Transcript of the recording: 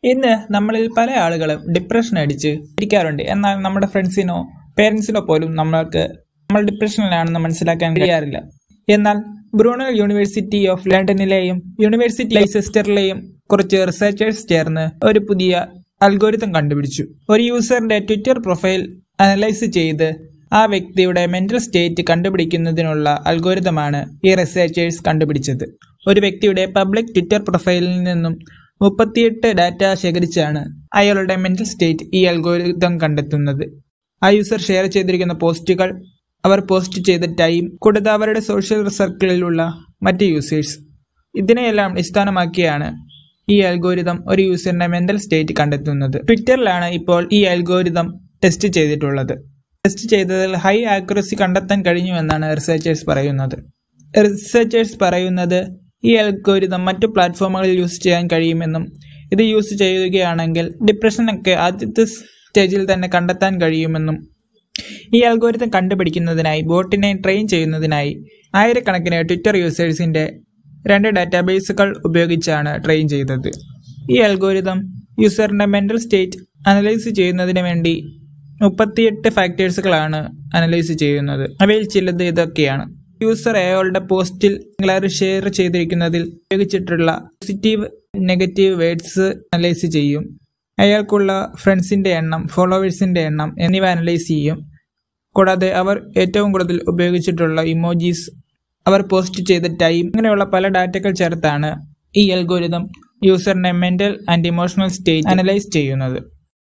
ഇന്ന് നമ്മളിൽ പല ആളുകളും ഡിപ്രഷൻ അടിച്ച് ഇരിക്കാറുണ്ട് എന്നാൽ നമ്മുടെ ഫ്രണ്ട്സിനോ പേരൻസിനോ പോലും നമ്മൾക്ക് നമ്മൾ ഡിപ്രഷനിലാണെന്ന് മനസ്സിലാക്കാൻ കഴിയാറില്ല എന്നാൽ ബ്രൂണൽ യൂണിവേഴ്സിറ്റി ഓഫ് ലണ്ടനിലെയും യൂണിവേഴ്സിറ്റി ലൈസെസ്റ്ററിലെയും കുറച്ച് റിസർച്ചേഴ്സ് ചേർന്ന് ഒരു പുതിയ അൽഗോരിതം കണ്ടുപിടിച്ചു ഒരു യൂസറിന്റെ ട്വിറ്റർ പ്രൊഫൈൽ അനലൈസ് ചെയ്ത് ആ വ്യക്തിയുടെ മെന്റൽ സ്റ്റേറ്റ് കണ്ടുപിടിക്കുന്നതിനുള്ള അൽഗോരിതമാണ് ഈ റിസർച്ചേഴ്സ് കണ്ടുപിടിച്ചത് ഒരു വ്യക്തിയുടെ പബ്ലിക് ട്വിറ്റർ പ്രൊഫൈലിൽ നിന്നും മുപ്പത്തിയെട്ട് ഡാറ്റ ശേഖരിച്ചാണ് അയാളുടെ മെന്റൽ സ്റ്റേറ്റ് ഈ അൽഗോരിതം കണ്ടെത്തുന്നത് ആ യൂസർ ഷെയർ ചെയ്തിരിക്കുന്ന പോസ്റ്റുകൾ അവർ പോസ്റ്റ് ചെയ്ത ടൈം കൂടാതെ അവരുടെ സോഷ്യൽ സർക്കിളിലുള്ള മറ്റ് യൂസേഴ്സ് ഇതിനെയെല്ലാം അടിസ്ഥാനമാക്കിയാണ് ഈ അൽഗോരിതം ഒരു യൂസറിന്റെ മെന്റൽ സ്റ്റേറ്റ് കണ്ടെത്തുന്നത് ട്വിറ്ററിലാണ് ഇപ്പോൾ ഈ അൽഗോരിതം ടെസ്റ്റ് ചെയ്തിട്ടുള്ളത് ടെസ്റ്റ് ചെയ്തതിൽ ഹൈ ആക്യുറസി കണ്ടെത്താൻ കഴിഞ്ഞുവെന്നാണ് റിസർച്ചേഴ്സ് പറയുന്നത് റിസർച്ചേഴ്സ് പറയുന്നത് ഈ അൽഗോരിതം മറ്റു പ്ലാറ്റ്ഫോമുകളിൽ യൂസ് ചെയ്യാൻ കഴിയുമെന്നും ഇത് യൂസ് ചെയ്യുകയാണെങ്കിൽ ഡിപ്രഷനൊക്കെ ആദ്യത്തെ സ്റ്റേജിൽ തന്നെ കണ്ടെത്താൻ കഴിയുമെന്നും ഈ അൽഗോരിതം കണ്ടുപിടിക്കുന്നതിനായി ബോട്ടിനെ ട്രെയിൻ ചെയ്യുന്നതിനായി ആയിരക്കണക്കിന് ട്വിറ്റർ യൂസേഴ്സിന്റെ രണ്ട് ഡാറ്റാബേസുകൾ ഉപയോഗിച്ചാണ് ട്രെയിൻ ചെയ്തത് ഈ അൽഗോരിതം യൂസറിന്റെ മെന്റൽ സ്റ്റേറ്റ് അനലൈസ് ചെയ്യുന്നതിന് വേണ്ടി മുപ്പത്തിയെട്ട് ഫാക്ടേഴ്സുകളാണ് അനലൈസ് ചെയ്യുന്നത് അവയിൽ ചിലത് ഇതൊക്കെയാണ് യൂസർ അയാളുടെ പോസ്റ്റിൽ നിങ്ങളാർ ഷെയർ ചെയ്തിരിക്കുന്നതിൽ ഉപയോഗിച്ചിട്ടുള്ള പോസിറ്റീവ് നെഗറ്റീവ് വേർഡ്സ് അനലൈസ് ചെയ്യും അയാൾക്കുള്ള ഫ്രണ്ട്സിന്റെ എണ്ണം ഫോളോവേഴ്സിന്റെ എണ്ണം എന്നിവ അനലൈസ് ചെയ്യും കൂടാതെ അവർ ഏറ്റവും കൂടുതൽ ഉപയോഗിച്ചിട്ടുള്ള ഇമോജീസ് അവർ പോസ്റ്റ് ചെയ്ത ടൈം അങ്ങനെയുള്ള പല ഡാറ്റകൾ ചേർത്താണ് ഈ അൽഗോരിതം യൂസറിന്റെ mental and emotional state analyse ചെയ്യുന്നത്